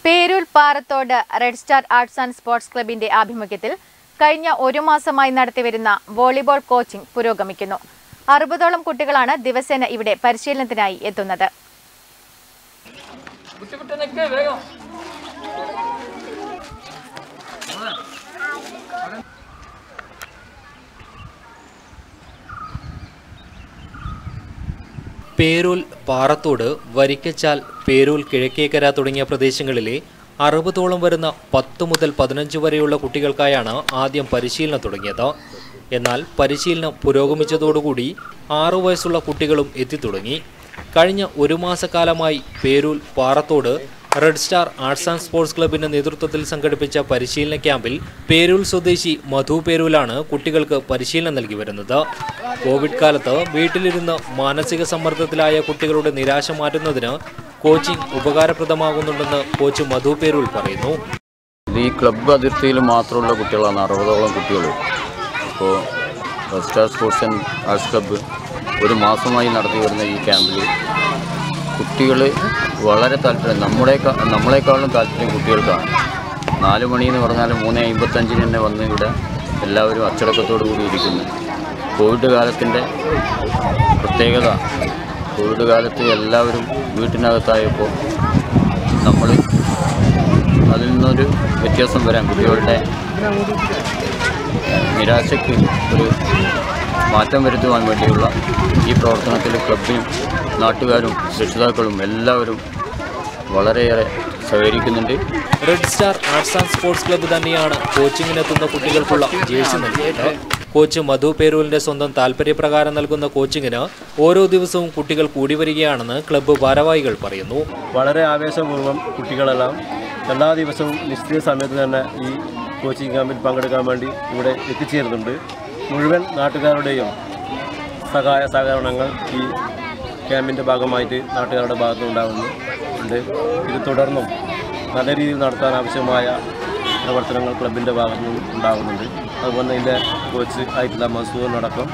Peroor Parathode red star arts and sports ക്ലബിന്റെ ആഭിമുഖ്യത്തിൽ കഴിഞ്ഞ ഒരു മാസമായി നടത്തിവരുന്ന വോളിബോൾ കോച്ചിംഗ് പുരോഗമിക്കുന്നു അറുപതോളം കുട്ടികളാണ് ദിവസേന ഇവിടെ പരിശീലനത്തിനായി എത്തുന്നത് പേരൂൽ പാറത്തോട് വരിക്കച്ചാൽ പേരൂൽ കിഴക്കേക്കര തുടങ്ങിയ പ്രദേശങ്ങളിലെ അറുപതോളം വരുന്ന പത്ത് മുതൽ പതിനഞ്ച് വരെയുള്ള കുട്ടികൾക്കായാണ് ആദ്യം പരിശീലനം തുടങ്ങിയത് എന്നാൽ പരിശീലനം പുരോഗമിച്ചതോടുകൂടി ആറു വയസ്സുള്ള കുട്ടികളും എത്തിത്തുടങ്ങി കഴിഞ്ഞ ഒരു മാസക്കാലമായി Perur Parathode red star arts and sports ക്ലബിന്റെ നേതൃത്വത്തിൽ സംഘടിപ്പിച്ച പരിശീലന ക്യാമ്പിൽ പേരൂൽ സ്വദേശി മധു പേരൂലാണ് കുട്ടികൾക്ക് പരിശീലനം നൽകി വരുന്നത് കോവിഡ് കാലത്ത് വീട്ടിലിരുന്ന് മാനസിക സമ്മർദ്ദത്തിലായ കുട്ടികളുടെ നിരാശ മാറ്റുന്നതിന് കോച്ചിംഗ് ഉപകാരപ്രദമാകുന്നുണ്ടെന്ന് കോച്ച് മധു പേരൂൽ പറയുന്നു ഇത് ഈ ക്ലബ്ബ് അതിർത്തിയിൽ മാത്രമുള്ള കുട്ടികളാണ് അറുപതോളം കുട്ടികൾ അപ്പോൾ star sports and arts club ഒരു മാസമായി നടത്തി വരുന്ന ഈ ക്യാമ്പിൽ കുട്ടികൾ വളരെ താല്പര്യം നമ്മുടെക്കാ നമ്മളെക്കാളും താല്പര്യം കുട്ടികൾക്കാണ് നാല് മണി എന്ന് പറഞ്ഞാൽ മൂന്ന് അമ്പത്തഞ്ചിന് തന്നെ വന്ന് ഇവിടെ എല്ലാവരും അച്ചടക്കത്തോടു കൂടി ഇരിക്കുന്നു കോവിഡ് കാലത്തിൻ്റെ പ്രത്യേകത കോവിഡ് കാലത്ത് എല്ലാവരും വീട്ടിനകത്തായപ്പോൾ നമ്മൾ അതിൽ നിന്നൊരു വ്യത്യാസം വരാൻ കുട്ടികളുടെ നിരാശയ്ക്ക് ഒരു മാറ്റം വരുത്തുവാൻ വേണ്ടിയുള്ള ഈ പ്രവർത്തനത്തിൽ ക്ലബിനും നാട്ടുകാരും രക്ഷിതാക്കളും എല്ലാവരും വളരെയേറെ സഹകരിക്കുന്നുണ്ട് red star arts and sports club തന്നെയാണ് കോച്ചിങ്ങിനെത്തുന്ന കുട്ടികൾക്കുള്ള ജേഴ്സി നൽകിയത് കോച്ച് മധു പേരൂലിന്റെ സ്വന്തം താല്പര്യപ്രകാരം നൽകുന്ന കോച്ചിങ്ങിന് ഓരോ ദിവസവും കുട്ടികൾ കൂടി വരികയാണെന്ന് ക്ലബ്ബ് ഭാരവാഹികൾ പറയുന്നു വളരെ ആവേശപൂർവ്വം കുട്ടികളെല്ലാം എല്ലാ ദിവസവും നിശ്ചിത സമയത്ത് തന്നെ ഈ കോച്ചിങ് ക്യാമ്പിൽ പങ്കെടുക്കാൻ വേണ്ടി ഇവിടെ എത്തിച്ചേരുന്നുണ്ട് മുഴുവൻ നാട്ടുകാരുടെയും സഹായ സഹകരണങ്ങൾ ഈ ക്യാമ്പിൻ്റെ ഭാഗമായിട്ട് നാട്ടുകാരുടെ ഭാഗത്ത് ഉണ്ടാകുന്നു ഉണ്ട് ഇത് തുടർന്നും നല്ല രീതിയിൽ നടത്താൻ ആവശ്യമായ പ്രവർത്തനങ്ങൾ ക്ലബിൻ്റെ ഭാഗത്തു നിന്നും ഉണ്ടാകുന്നുണ്ട് അതുപോലെ ഇതിൻ്റെ കോച്ച് ആയിട്ടുള്ള മസൂറിനടക്കം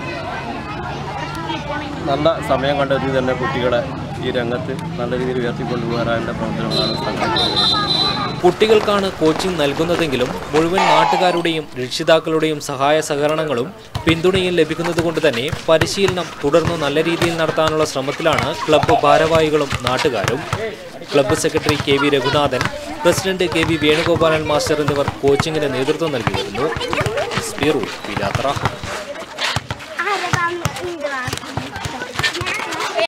നല്ല സമയം കണ്ടെത്തി തന്നെ കുട്ടികളെ ഈ രംഗത്ത് നല്ല രീതിയിൽ ഉയർത്തിക്കൊണ്ടുപോകാനുള്ള പ്രവർത്തനങ്ങളാണ് സംഘടിപ്പിക്കുന്നത് കുട്ടികൾക്കാണ് കോച്ചിംഗ് നൽകുന്നതെങ്കിലും മുഴുവൻ നാട്ടുകാരുടെയും രക്ഷിതാക്കളുടെയും സഹായ സഹകരണങ്ങളും പിന്തുണയും ലഭിക്കുന്നതുകൊണ്ട് തന്നെ പരിശീലനം തുടർന്ന് നല്ല രീതിയിൽ നടത്താനുള്ള ശ്രമത്തിലാണ് ക്ലബ്ബ് ഭാരവാഹികളും നാട്ടുകാരും club secretary K V Raghunathan president K V Venugopalan master എന്നിവർ കോച്ചിങ്ങിന് നേതൃത്വം നൽകി വരുന്നു സ്പീറു പിലാത്ര